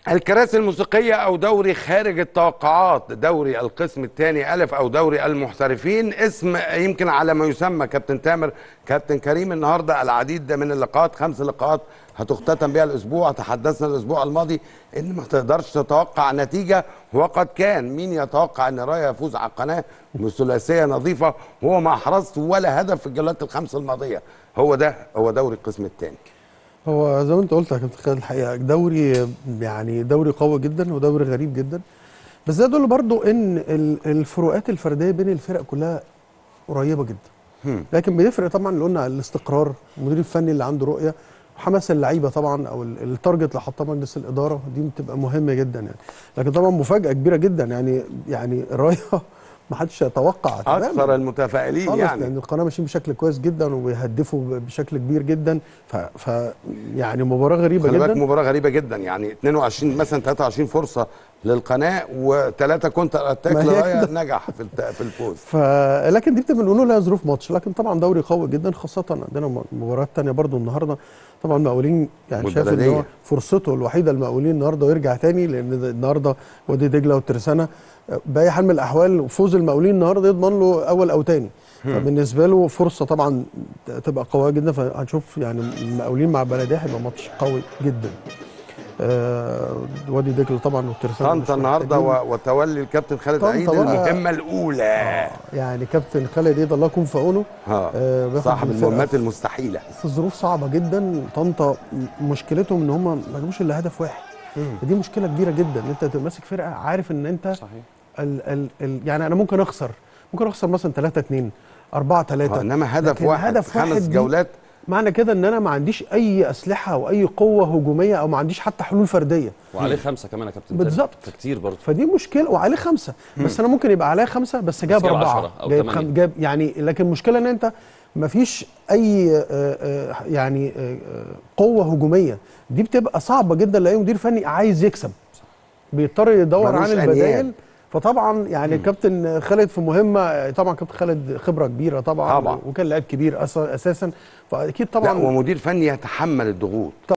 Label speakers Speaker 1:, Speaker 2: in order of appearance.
Speaker 1: الكراسي الموسيقية أو دوري خارج التوقعات دوري القسم الثاني ألف أو دوري المحترفين اسم يمكن على ما يسمى كابتن تامر كابتن كريم النهاردة العديد من اللقاءات خمس لقاءات هتختتم بها الأسبوع تحدثنا الأسبوع الماضي إن ما تقدرش تتوقع نتيجة وقد كان مين يتوقع أن رايا يفوز على القناة بثلاثية نظيفة وهو ما أحرزت ولا هدف في الجولات الخمس الماضية هو ده هو دوري القسم الثاني
Speaker 2: هو زي ما انت قلت يا كابتن خالد الحقيقه دوري يعني دوري قوي جدا ودوري غريب جدا بس ده يدل برضو ان ال- الفروقات الفرديه بين الفرق كلها قريبه جدا لكن بيفرق طبعا اللي قلنا الاستقرار المدير الفني اللي عنده رؤيه وحماس اللعيبه طبعا او ال- التارجت اللي حطاه مجلس الاداره دي بتبقى مهمه جدا يعني لكن طبعا مفاجاه كبيره جدا يعني يعني رايه ما حدش يتوقع تماماً.
Speaker 1: أكثر المتفائلين
Speaker 2: خالص
Speaker 1: يعني
Speaker 2: لان القناه ماشيين بشكل كويس جدا وبيهدفوا بشكل كبير جدا ف, ف يعني مباراه غريبه
Speaker 1: خلي بالك
Speaker 2: جدا
Speaker 1: مباراة غريبة جدا يعني 22 مثلا 23 فرصة للقناة وثلاثة كونتر اتاك
Speaker 2: ما هي
Speaker 1: لرايا
Speaker 2: كده.
Speaker 1: نجح في الت- في الفوز
Speaker 2: ف لكن دي بتبقى بنقول لها ظروف ماتش لكن طبعا دوري قوي جدا خاصه عندنا م- مباريات تانية برضو النهارده طبعا المقاولين يعني شايف ان هو
Speaker 1: والبلدية.
Speaker 2: فرصته الوحيده المقاولين النهارده ويرجع تاني لان ده- النهارده وادي دجله والترسانه باي حال من الاحوال فوز المقاولين النهارده يضمن له اول او تاني فبالنسبه له فرصه طبعا تبقى قويه جدا فهنشوف يعني المقاولين مع البلديه هيبقى ماتش قوي جدا آه وادي دجله طبعا والترسانه مش
Speaker 1: طنطا النهارده
Speaker 2: محتاجين.
Speaker 1: و- وتولي الكابتن خالد
Speaker 2: طنطا
Speaker 1: عيد
Speaker 2: بقى-
Speaker 1: المهمة الأولى
Speaker 2: يعني كابتن خالد ايد الله يكون في عونه
Speaker 1: ها
Speaker 2: آه، بياخد
Speaker 1: صاحب
Speaker 2: الفرقة
Speaker 1: المهمات المستحيلة
Speaker 2: في ظروف صعبه جدا طنطا م- مشكلتهم ان هم ما جابوش الا هدف واحد فدي مشكله كبيره جدا ان انت تبقى ماسك فرقه عارف ان انت
Speaker 3: صحيح
Speaker 2: ال ال ال يعني انا ممكن اخسر ممكن اخسر مثلا 3 2 4
Speaker 1: آه،
Speaker 2: 3
Speaker 1: انما هدف
Speaker 2: لكن
Speaker 1: واحد
Speaker 2: هدف
Speaker 1: خمس
Speaker 2: واحد دي
Speaker 1: جولات
Speaker 2: معنى كده ان انا ما عنديش اي اسلحه او اي قوه هجوميه او ما عنديش حتى حلول فرديه
Speaker 3: وعليه خمسه كمان يا كابتن
Speaker 2: بالظبط.
Speaker 3: فكتير برضه
Speaker 2: فدي مشكله وعليه خمسه بس انا ممكن يبقى عليا خمسه بس جاب
Speaker 3: جاب
Speaker 2: اربعه
Speaker 3: عشرة أو
Speaker 2: جايب,
Speaker 3: تمانية.
Speaker 2: جاب يعني لكن المشكله ان انت ما فيش اي آه، آه، يعني آه، آه، قوه هجوميه دي بتبقى صعبه جدا لاي مدير فني عايز يكسب بيضطر يدور
Speaker 1: ملوش
Speaker 2: عن
Speaker 1: أنياب.
Speaker 2: البدائل فطبعا يعني الكابتن خالد في مهمه طبعا كابتن خالد خبره كبيره طبعا
Speaker 1: طبعا.
Speaker 2: وكان لاعب كبير أص- اساسا فاكيد
Speaker 1: لا
Speaker 2: طبعا
Speaker 1: ومدير فني يتحمل الضغوط